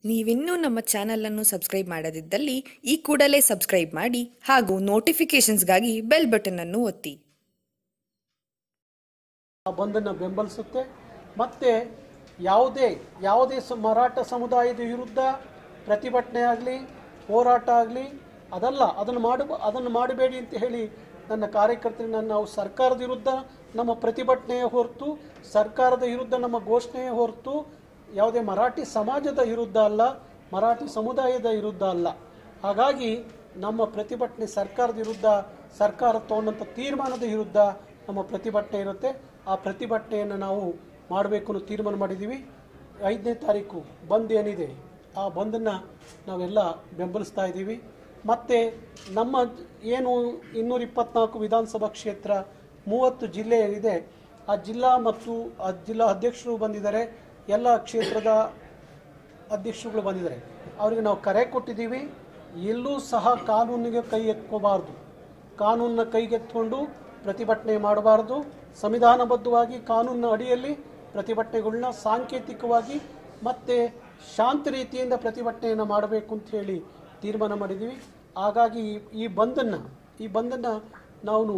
ನೀವಿನ್ನೂ ನಮ್ಮ ಚಾನಲನ್ನು ಸಬ್ಸ್ಕ್ರೈಬ್ ಮಾಡದಿದ್ದಲ್ಲಿ ಈ ಕೂಡಲೇ ಸಬ್ಸ್ಕ್ರೈಬ್ ಮಾಡಿ ಹಾಗೂ ನೋಟಿಫಿಕೇಷನ್ಸ್ಗಾಗಿ ಬೆಲ್ ಬಟನ್ ಅನ್ನು ಒತ್ತಿ ಆ ಬಂದನ್ನು ಬೆಂಬಲಿಸುತ್ತೆ ಮತ್ತು ಯಾವುದೇ ಯಾವುದೇ ಸ ಮರಾಠ ಸಮುದಾಯದ ವಿರುದ್ಧ ಪ್ರತಿಭಟನೆ ಆಗಲಿ ಹೋರಾಟ ಆಗಲಿ ಅದಲ್ಲ ಅದನ್ನು ಮಾಡು ಅದನ್ನು ಮಾಡಬೇಡಿ ಅಂತ ಹೇಳಿ ನನ್ನ ಕಾರ್ಯಕರ್ತರನ್ನ ನಾವು ಸರ್ಕಾರದ ವಿರುದ್ಧ ನಮ್ಮ ಪ್ರತಿಭಟನೆಯ ಹೊರತು ಸರ್ಕಾರದ ವಿರುದ್ಧ ನಮ್ಮ ಘೋಷಣೆಯ ಹೊರತು ಯಾವುದೇ ಮರಾಠಿ ಸಮಾಜದ ವಿರುದ್ಧ ಅಲ್ಲ ಮರಾಠಿ ಸಮುದಾಯದ ವಿರುದ್ಧ ಅಲ್ಲ ಹಾಗಾಗಿ ನಮ್ಮ ಪ್ರತಿಭಟನೆ ಸರ್ಕಾರದ ವಿರುದ್ಧ ಸರ್ಕಾರ ತಗೊಂಡಂಥ ತೀರ್ಮಾನದ ವಿರುದ್ಧ ನಮ್ಮ ಪ್ರತಿಭಟನೆ ಇರುತ್ತೆ ಆ ಪ್ರತಿಭಟನೆಯನ್ನು ನಾವು ಮಾಡಬೇಕು ಅನ್ನೋ ತೀರ್ಮಾನ ಮಾಡಿದ್ದೀವಿ ಐದನೇ ತಾರೀಕು ಬಂದ್ ಏನಿದೆ ಆ ಬಂದನ್ನು ನಾವೆಲ್ಲ ಬೆಂಬಲಿಸ್ತಾ ಇದ್ದೀವಿ ಮತ್ತು ನಮ್ಮ ಏನು ಇನ್ನೂರ ಇಪ್ಪತ್ನಾಲ್ಕು ವಿಧಾನಸಭಾ ಕ್ಷೇತ್ರ ಮೂವತ್ತು ಜಿಲ್ಲೆ ಇದೆ ಆ ಜಿಲ್ಲಾ ಮತ್ತು ಆ ಜಿಲ್ಲಾ ಅಧ್ಯಕ್ಷರು ಬಂದಿದ್ದಾರೆ ಎಲ್ಲ ಕ್ಷೇತ್ರದ ಅಧ್ಯಕ್ಷರುಗಳು ಬಂದಿದ್ದಾರೆ ಅವರಿಗೆ ನಾವು ಕರೆ ಕೊಟ್ಟಿದ್ದೀವಿ ಎಲ್ಲೂ ಸಹ ಕಾನೂನಿಗೆ ಕೈ ಎತ್ಕೋಬಾರ್ದು ಕಾನೂನನ್ನ ಕೈಗೆತ್ಕೊಂಡು ಪ್ರತಿಭಟನೆ ಮಾಡಬಾರ್ದು ಸಂವಿಧಾನಬದ್ಧವಾಗಿ ಕಾನೂನಿನ ಅಡಿಯಲ್ಲಿ ಪ್ರತಿಭಟನೆಗಳನ್ನ ಸಾಂಕೇತಿಕವಾಗಿ ಮತ್ತು ಶಾಂತ ರೀತಿಯಿಂದ ಪ್ರತಿಭಟನೆಯನ್ನು ಮಾಡಬೇಕು ಅಂತ ಹೇಳಿ ತೀರ್ಮಾನ ಮಾಡಿದ್ದೀವಿ ಹಾಗಾಗಿ ಈ- ಈ ಬಂದನ್ನು ಈ ಬಂದನ್ನು ನಾವು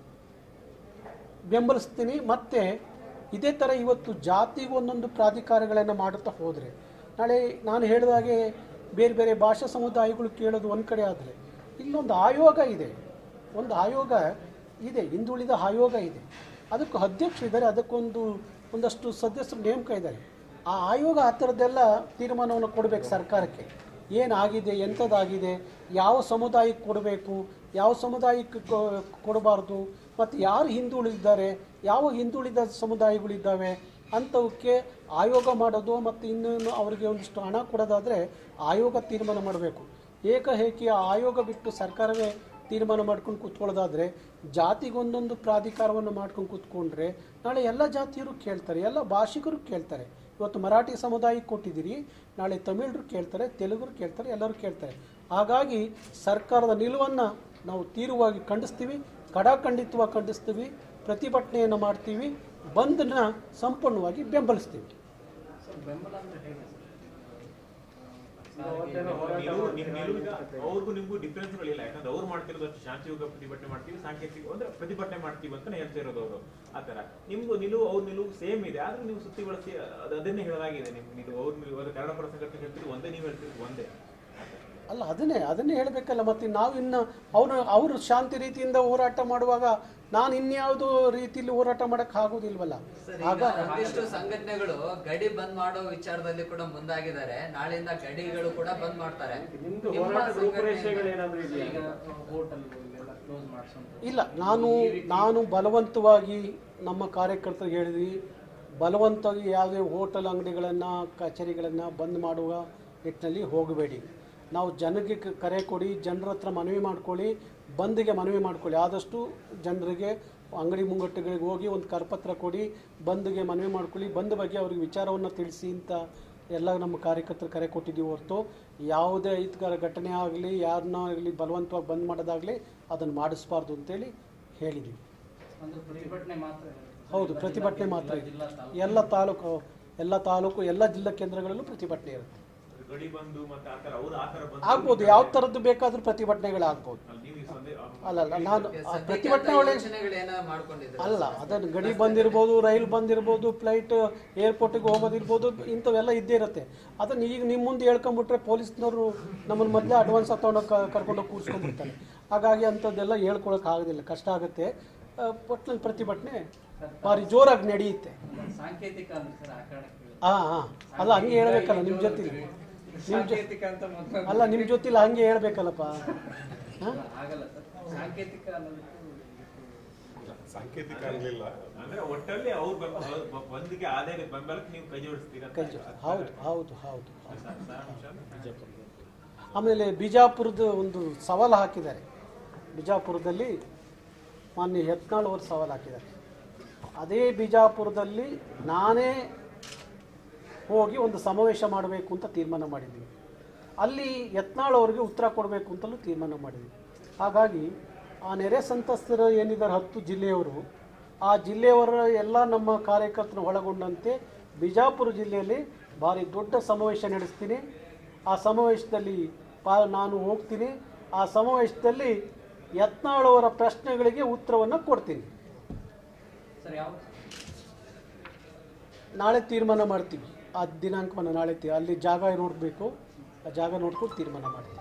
ಬೆಂಬಲಿಸ್ತೀನಿ ಮತ್ತು ಇದೇ ಥರ ಇವತ್ತು ಜಾತಿಗೆ ಒಂದೊಂದು ಪ್ರಾಧಿಕಾರಗಳನ್ನು ಮಾಡುತ್ತಾ ಹೋದರೆ ನಾಳೆ ನಾನು ಹೇಳಿದಾಗೆ ಬೇರೆ ಬೇರೆ ಭಾಷಾ ಸಮುದಾಯಗಳು ಕೇಳೋದು ಒಂದು ಕಡೆ ಆದರೆ ಇಲ್ಲೊಂದು ಆಯೋಗ ಇದೆ ಒಂದು ಆಯೋಗ ಇದೆ ಹಿಂದುಳಿದ ಆಯೋಗ ಇದೆ ಅದಕ್ಕೆ ಅಧ್ಯಕ್ಷರಿದ್ದಾರೆ ಅದಕ್ಕೊಂದು ಒಂದಷ್ಟು ಸದಸ್ಯರು ನೇಮಕ ಇದ್ದಾರೆ ಆ ಆಯೋಗ ಆ ಥರದ್ದೆಲ್ಲ ತೀರ್ಮಾನವನ್ನು ಕೊಡಬೇಕು ಸರ್ಕಾರಕ್ಕೆ ಏನಾಗಿದೆ ಎಂಥದ್ದಾಗಿದೆ ಯಾವ ಸಮುದಾಯಕ್ಕೆ ಕೊಡಬೇಕು ಯಾವ ಸಮುದಾಯಕ್ಕೆ ಕೊ- ಕೊಡಬಾರ್ದು ಮತ್ತು ಯಾರು ಹಿಂದುಳಿದಿದ್ದಾರೆ ಯಾವ ಹಿಂದುಳಿದ ಸಮುದಾಯಗಳಿದ್ದಾವೆ ಅಂಥವಕ್ಕೆ ಆಯೋಗ ಮಾಡೋದು ಮತ್ತು ಇನ್ನೇನು ಅವರಿಗೆ ಒಂದಿಷ್ಟು ಹಣ ಕೊಡೋದಾದರೆ ಆಯೋಗ ತೀರ್ಮಾನ ಮಾಡಬೇಕು ಏಕಹೇಕಿ ಆ ಆಯೋಗ ಬಿಟ್ಟು ಸರ್ಕಾರವೇ ತೀರ್ಮಾನ ಮಾಡ್ಕೊಂಡು ಕೂತ್ಕೊಳ್ಳೋದಾದರೆ ಜಾತಿಗೊಂದೊಂದು ಪ್ರಾಧಿಕಾರವನ್ನು ಮಾಡ್ಕೊಂಡು ಕೂತ್ಕೊಂಡ್ರೆ ನಾಳೆ ಎಲ್ಲ ಜಾತಿಯರು ಕೇಳ್ತಾರೆ ಎಲ್ಲ ಭಾಷಿಕರು ಕೇಳ್ತಾರೆ ಇವತ್ತು ಮರಾಠಿ ಸಮುದಾಯಕ್ಕೆ ಕೊಟ್ಟಿದ್ದೀರಿ ನಾಳೆ ತಮಿಳರು ಕೇಳ್ತಾರೆ ತೆಲುಗರು ಕೇಳ್ತಾರೆ ಎಲ್ಲರೂ ಕೇಳ್ತಾರೆ ಹಾಗಾಗಿ ಸರ್ಕಾರದ ನಿಲುವನ್ನು ನಾವು ತೀವ್ರವಾಗಿ ಖಂಡಿಸ್ತೀವಿ ಕಡಾಖಂಡಿತವಾಗಿ ಖಂಡಿಸ್ತೀವಿ ಪ್ರತಿಭಟನೆಯನ್ನು ಮಾಡ್ತೀವಿ ಬಂದನ್ನ ಸಂಪೂರ್ಣವಾಗಿ ಬೆಂಬಲಿಸ್ತೀವಿ ನೀವು- ನಿಮ್ ನಿಲುವಿಗೆ ಅವ್ರಿಗೂ ನಿಮ್ಗೂ ಡಿಫ್ರೆನ್ಸ್ಗಳಿಲ್ಲ ಯಾಕಂದ್ರೆ ಅವ್ರು ಮಾಡ್ತಿರೋದು ಅಷ್ಟು ಶಾಂತಿಯುತ ಪ್ರತಿಭಟನೆ ಮಾಡ್ತೀವಿ ಸಾಂಕೇತಿಕ ಅಂದ್ರೆ ಪ್ರತಿಭಟನೆ ಮಾಡ್ತೀವಿ ಅಂತ ಹೇಳ್ತಾ ಇರೋದು ಅವರು ಆತರ ನಿಮ್ಗೂ ನಿಲುವು ಅವ್ರ ನಿಲುವು ಸೇಮ್ ಇದೆ ಆದ್ರೆ ನೀವು ಸುತ್ತಿ ಬಳಸಿ ಅದ್- ಅದನ್ನೇ ಹೇಳಲಾಗಿದೆ ನಿಮ್ ನಿಲುವು ಅವ್ರ ನಿಲುವು ಅದು ಕನ್ನಡ ಪರ ಸಂಘಟನೆ ಹೇಳ್ತೀರಿ ಒಂದೇ ನೀವು ಹೇಳ್ತೀರಿ ಒಂದೇ ಅಲ್ಲ ಅದನ್ನೇ ಅದನ್ನೇ ಹೇಳಬೇಕಲ್ಲ ಮತ್ತು ನಾವು ಇನ್ನು ಅವರು ಅವರು ಶಾಂತಿ ರೀತಿಯಿಂದ ಹೋರಾಟ ಮಾಡುವಾಗ ನಾನು ಇನ್ಯಾವುದೋ ರೀತಿಯಲ್ಲಿ ಹೋರಾಟ ಮಾಡೋಕ್ಕೆ ಆಗೋದಿಲ್ವಲ್ಲ ಸರ್, ಆಗ ಈಗ ಒಂದಿಷ್ಟು ಸಂಘಟನೆಗಳು ಗಡಿ ಬಂದ್ ಮಾಡೋ ವಿಚಾರದಲ್ಲಿ ಕೂಡ ಮುಂದಾಗಿದ್ದಾರೆ ನಾಳೆಯಿಂದ ಗಡಿಗಳು ಕೂಡ ಬಂದ್ ಮಾಡ್ತಾರೆ ನಿಮ್ದು ನಿಮ್ಮ ಹೋರಾಟ ಸಂಘಟನೆ- ರೂಪುರೇಷೆಗಳು ಏನಾದ್ರು ಇದೆಯಾ ಈಗ ಹೋಟೆಲ್ ಇಲ್ಲೆಲ್ಲ ಕ್ಲೋಸ್ ಮಾಡಿಸುವಂತ ಇಲ್ಲ ನಾನು ನಾನು ಬಲವಂತವಾಗಿ ನಮ್ಮ ಕಾರ್ಯಕರ್ತರಿಗೆ ಹೇಳಿದ್ವಿ ಬಲವಂತವಾಗಿ ಯಾವುದೇ ಹೋಟೆಲ್ ಅಂಗಡಿಗಳನ್ನು ಕಚೇರಿಗಳನ್ನು ಬಂದ್ ಮಾಡುವ ನಿಟ್ಟಿನಲ್ಲಿ ಹೋಗಬೇಡಿ ನಾವು ಜನಕ್ಕೆ ಕ- ಕರೆ ಕೊಡಿ ಜನರ ಹತ್ರ ಮನವಿ ಮಾಡ್ಕೊಳ್ಳಿ ಬಂದ್ಗೆ ಮನವಿ ಮಾಡ್ಕೊಳ್ಳಿ ಆದಷ್ಟು ಜನರಿಗೆ ಅಂಗಡಿ ಮುಂಗಟ್ಟುಗಳಿಗೆ ಹೋಗಿ ಒಂದು ಕರಪತ್ರ ಕೊಡಿ ಬಂದ್ಗೆ ಮನವಿ ಮಾಡ್ಕೊಳ್ಳಿ ಬಂದ್ ಬಗ್ಗೆ ಅವ್ರಿಗೆ ವಿಚಾರವನ್ನು ತಿಳಿಸಿ ಅಂತ ಎಲ್ಲ ನಮ್ಮ ಕಾರ್ಯಕರ್ತರು ಕರೆ ಕೊಟ್ಟಿದ್ದೀವಿ ಹೊರತು ಯಾವುದೇ ಅಹಿತಕರ ಘಟನೆ ಆಗಲಿ ಯಾರನ್ನ ಆಗಲಿ ಬಲವಂತವಾಗಿ ಬಂದ್ ಮಾಡೋದಾಗಲಿ ಅದನ್ನು ಮಾಡಿಸ್ಬಾರ್ದು ಅಂತೇಳಿ ಹೇಳಿದ್ದೀವಿ ಅಂದ್ರೆ ಪ್ರತಿಭಟನೆ ಮಾತ್ರ ಇದೆ. ಹೌದು ಎಲ್ಲ ಪ್ರತಿಭಟನೆ ಜಿಲ್ಲಾ- ಮಾತ್ರ ಇದೆ ಜಿಲ್ಲಾ ತಾಲೂಕು. ಎಲ್ಲ ತಾಲೂಕು ಎಲ್ಲ ತಾಲೂಕು ಎಲ್ಲ ಜಿಲ್ಲಾ ಕೇಂದ್ರಗಳಲ್ಲೂ ಪ್ರತಿಭಟನೆ ಇರುತ್ತೆ ಗಡಿ ಬಂದು ಮತ್ತೆ ಆತರ ಅವ್ರು ಆತರ ಬಂದು ಆಗ್ಬೋದು ಯಾವ ಥರದ್ದು ಬೇಕಾದರೂ ಪ್ರತಿಭಟನೆಗಳಾಗ್ಬೋದು ಅಲ್ಲಿ ನೀವು ಈ ಸಂದೇ ಅಲ್ಲ ಅಲ್ಲ ನಾನು ಆ ಸದ್ಯಕ್ಕೆ ಪ್ರತಿಭಟನೆ ಅಂತ ಒಳಗೆ ಯೋಚನೆಗಳು ಏನಾದ್ರು ಮಾಡ್ಕೊಂಡಿದ್ರೆ ಅಲ್ಲ ಅದನ್ನು ಗಡಿ ಬಂದಿರ್ಬೋದು ರೈಲ್ ಬಂದಿರ್ಬೋದು ಫ್ಲೈಟ್ ಏರ್ಪೋರ್ಟಿಗೆ ಹೋಗೋದಿರ್ಬೋದು ಇಂಥವೆಲ್ಲ ಇದ್ದೇ ಇರುತ್ತೆ ಅದನ್ನು ಈಗ ನಿಮ್ಮ ಮುಂದೆ ಹೇಳ್ಕೊಂಬಿಟ್ರೆ ಪೊಲೀಸ್ನವರು ನಮ್ಮನ್ನು ಮೊದಲೇ ಅಡ್ವಾನ್ಸ್ ತೊಗೊಂಡೋಗಿ ಕರ್ಕೊಂಡೋಗಿ ಕೂರಿಸ್ಕೊಂಡ್ಬಿಡ್ತಾರೆ ಹಾಗಾಗಿ ಅಂಥದ್ದೆಲ್ಲ ಹೇಳ್ಕೊಳಕ್ಕೆ ಆಗೋದಿಲ್ಲ ಕಷ್ಟ ಆಗುತ್ತೆ ಆ, ಒಟ್ನಲ್ಲಿ ಪ್ರತಿಭಟನೆ ಭಾರಿ ಜೋರಾಗಿ ನಡೆಯುತ್ತೆ ಸಾಂಕೇತಿಕ ಅಂದ್ರೆ ಸರ್ ಆ ಕಾರಣಕ್ಕೆ ಹೇಳಿದ್ದು. ಹಾಂ ಹಾಂ ಅಲ್ಲ ಹಂಗೆ ಹೇಳ್ಬೇಕಲ್ಲ ನಿಮ್ಮ ಜೊತೆ ನಿಮ್ಮ ಜೊ ಸಾಂಕೇತಿಕ ಅಂತ ಮೊದ್ಲು ಅಲ್ಲ ನಿಮ್ಮ ಜೊತೆಲಿ ಹಂಗೆ ಹೇಳ್ಬೇಕಲ್ಲಪ್ಪ ಹಾಂ ಆಗಲ್ಲ ಸರ್ ಸಾಂಕೇತಿಕ ಅನ್ನೋದಕ್ಕೂ ಸಾಂಕೇತಿಕ ಆಗಲಿಲ್ಲ ಅಂದ್ರೆ ಒಟ್ಟಲ್ಲಿ ಅವ್ರು ಬಂದ್- ಅವ್ರು ಬ- ಬಂದಿಗೆ ಆದಾಯ ಬೆಂಬಲಕ್ಕೆ ನೀವು ಕೈ ಜೋಡಿಸ್ತೀರಾ ಅಂತ ಕೈ ಜೊ- ಹೌದು ಹೌದು ಹೌದು ಸಾ- ಸಾರಾಂಶ? ಆಮೇಲೆ ಬಿಜಾಪುರದ ಒಂದು ಸವಾಲು ಹಾಕಿದ್ದಾರೆ ಬಿಜಾಪುರದಲ್ಲಿ ಮಾನ್ಯ ಯತ್ನಾಳ್ ಅವರು ಸವಾಲು ಹಾಕಿದ್ದಾರೆ ಅದೇ ಬಿಜಾಪುರದಲ್ಲಿ ನಾನೇ ಹೋಗಿ ಒಂದು ಸಮಾವೇಶ ಮಾಡಬೇಕು ಅಂತ ತೀರ್ಮಾನ ಮಾಡಿದ್ದೀವಿ ಅಲ್ಲಿ ಯತ್ನಾಳ್ ಅವರಿಗೆ ಉತ್ತರ ಕೊಡಬೇಕು ಅಂತಲೂ ತೀರ್ಮಾನ ಮಾಡಿದ್ವಿ ಹಾಗಾಗಿ ಆ ನೆರೆ ಸಂತ್ರಸ್ತರು ಏನಿದ್ದಾರೆ ಹತ್ತು ಜಿಲ್ಲೆಯವರು ಆ ಜಿಲ್ಲೆಯವರ ಎಲ್ಲ ನಮ್ಮ ಕಾರ್ಯಕರ್ತರು ಒಳಗೊಂಡಂತೆ ಬಿಜಾಪುರ ಜಿಲ್ಲೆಯಲ್ಲಿ ಭಾರಿ ದೊಡ್ಡ ಸಮಾವೇಶ ನಡೆಸ್ತೀನಿ ಆ ಸಮಾವೇಶದಲ್ಲಿ ಪಾ ನಾನು ಹೋಗ್ತೀನಿ ಆ ಸಮಾವೇಶದಲ್ಲಿ ಯತ್ನಾಳ್ ಅವರ ಪ್ರಶ್ನೆಗಳಿಗೆ ಉತ್ತರವನ್ನು ಕೊಡ್ತೀನಿ ಸರ್ ಯಾವ ನಾಳೆ ತೀರ್ಮಾನ ಮಾಡ್ತೀವಿ ಆ ದಿನಾಂಕವನ್ನು ನಾಳೆ ತಿ ಅಲ್ಲಿ ಜಾಗ ನೋಡಬೇಕು ಆ ಜಾಗ ನೋಡ್ಕೊಂಡು ತೀರ್ಮಾನ ಮಾಡ್ತೀವಿ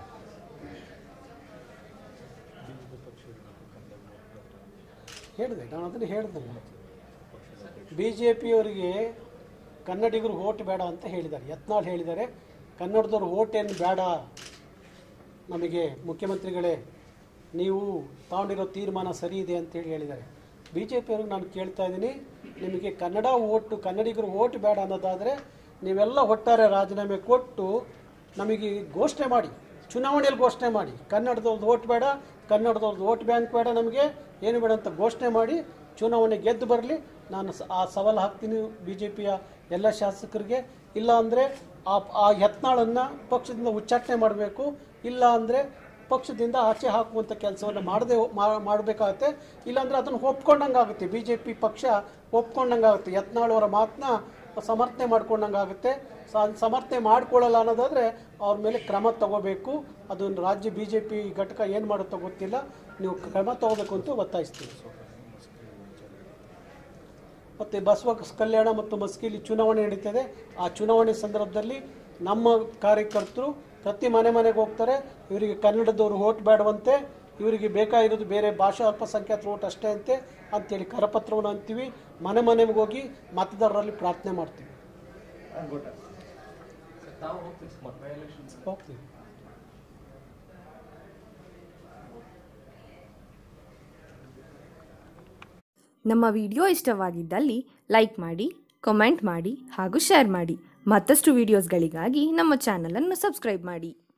ಹೇಳಿದೆ ನಾನು ಅದನ್ನು ಹೇಳಿದೆ ಬಿ ಜೆ ಪಿಯವರಿಗೆ ಕನ್ನಡಿಗರು ಓಟ್ ಬೇಡ ಅಂತ ಹೇಳಿದ್ದಾರೆ ಯತ್ನಾಳ್ ಹೇಳಿದ್ದಾರೆ ಕನ್ನಡದವ್ರು ಓಟ್ ಏನು ಬೇಡ ನಮಗೆ ಮುಖ್ಯಮಂತ್ರಿಗಳೇ ನೀವು ತಗೊಂಡಿರೋ ತೀರ್ಮಾನ ಸರಿ ಇದೆ ಅಂತೇಳಿ ಹೇಳಿದ್ದಾರೆ ಬಿ ಜೆ ಪಿಯವ್ರಿಗೆ ನಾನು ಕೇಳ್ತಾ ಇದ್ದೀನಿ ನಿಮಗೆ ಕನ್ನಡ ಓಟು ಕನ್ನಡಿಗರು ಓಟ್ ಬೇಡ ಅನ್ನೋದಾದರೆ ನೀವೆಲ್ಲ ಒಟ್ಟಾರೆ ರಾಜೀನಾಮೆ ಕೊಟ್ಟು ನಮಗೆ ಘೋಷಣೆ ಮಾಡಿ ಚುನಾವಣೆಯಲ್ಲಿ ಘೋಷಣೆ ಮಾಡಿ ಕನ್ನಡದವ್ರದ್ದು ಓಟ್ ಬೇಡ ಕನ್ನಡದವ್ರದ್ದು ಓಟ್ ಬ್ಯಾಂಕ್ ಬೇಡ ನಮಗೆ ಏನು ಬೇಡ ಅಂತ ಘೋಷಣೆ ಮಾಡಿ ಚುನಾವಣೆ ಗೆದ್ದು ಬರಲಿ ನಾನು ಸ- ಆ ಸವಾಲು ಹಾಕ್ತೀನಿ ಬಿ ಜೆ ಪಿಯ ಎಲ್ಲ ಶಾಸಕರಿಗೆ ಇಲ್ಲ ಅಂದರೆ ಆ ಆ ಯತ್ನಾಳನ್ನು ಪಕ್ಷದಿಂದ ಉಚ್ಚಾಟನೆ ಮಾಡಬೇಕು ಇಲ್ಲ ಅಂದರೆ ಪಕ್ಷದಿಂದ ಆಚೆ ಹಾಕುವಂಥ ಕೆಲಸವನ್ನು ಮಾಡದೆ ಮಾಡಬೇಕಾಗತ್ತೆ ಇಲ್ಲಾಂದರೆ ಅದನ್ನು ಒಪ್ಕೊಂಡಂಗೆ ಆಗುತ್ತೆ ಬಿ ಜೆ ಪಿ ಪಕ್ಷ ಒಪ್ಕೊಂಡಂಗೆ ಆಗುತ್ತೆ ಯತ್ನಾಳ್ ಅವರ ಮಾತನ್ನ ಸಮರ್ಥನೆ ಮಾಡ್ಕೊಂಡಂಗೆ ಆಗುತ್ತೆ ಸ- ಸಮರ್ಥನೆ ಮಾಡ್ಕೊಳ್ಳಲ್ಲ ಅನ್ನೋದಾದರೆ ಅವ್ರ ಮೇಲೆ ಕ್ರಮ ತಗೋಬೇಕು ಅದನ್ನು ರಾಜ್ಯ ಬಿ ಜೆ ಪಿ ಘಟಕ ಏನು ಮಾಡುತ್ತೋ ಗೊತ್ತಿಲ್ಲ ನೀವು ಕ್ರಮ ತಗೋಬೇಕು ಅಂತ ಒತ್ತಾಯಿಸ್ತೀವಿ ಮತ್ತು ಬಸವ ಕಲ್ಯಾಣ ಮತ್ತು ಮಸ್ಕಿಲಿ ಚುನಾವಣೆ ನಡೀತದೆ ಆ ಚುನಾವಣೆ ಸಂದರ್ಭದಲ್ಲಿ ನಮ್ಮ ಕಾರ್ಯಕರ್ತರು ಪ್ರತಿ ಮನೆ ಮನೆಗೆ ಹೋಗ್ತಾರೆ ಇವರಿಗೆ ಕನ್ನಡದವರು ಓಟ್ ಬೇಡವಂತೆ ಇವರಿಗೆ ಬೇಕಾಗಿರೋದು ಬೇರೆ ಭಾಷಾ ಅಲ್ಪಸಂಖ್ಯಾತರ ಓಟ್ ಅಷ್ಟೇ ಅಂತೆ ಅಂತೇಳಿ ಕರಪತ್ರವನ್ನು ಅಂತೀವಿ ಮನೆ ಮನೆಗೆ ಹೋಗಿ ಮತದಾರರಲ್ಲಿ ಪ್ರಾರ್ಥನೆ ಮಾಡ್ತೀವಿ ತಾವು ಹೋಗ್ತೀವಿ ಸರ್ ಬೈ ಎಲೆಕ್ಷನ್ ಹೋಗ್ತೀವಿ ನಮ್ಮ ವಿಡಿಯೋ ಇಷ್ಟವಾಗಿದ್ದಲ್ಲಿ ಲೈಕ್ ಮಾಡಿ ಕಮೆಂಟ್ ಮಾಡಿ ಹಾಗೂ ಶೇರ್ ಮಾಡಿ ಮತ್ತಷ್ಟು ವಿಡಿಯೋಸ್ಗಳಿಗಾಗಿ ನಮ್ಮ ಚಾನಲನ್ನು ಸಬ್ಸ್ಕ್ರೈಬ್ ಮಾಡಿ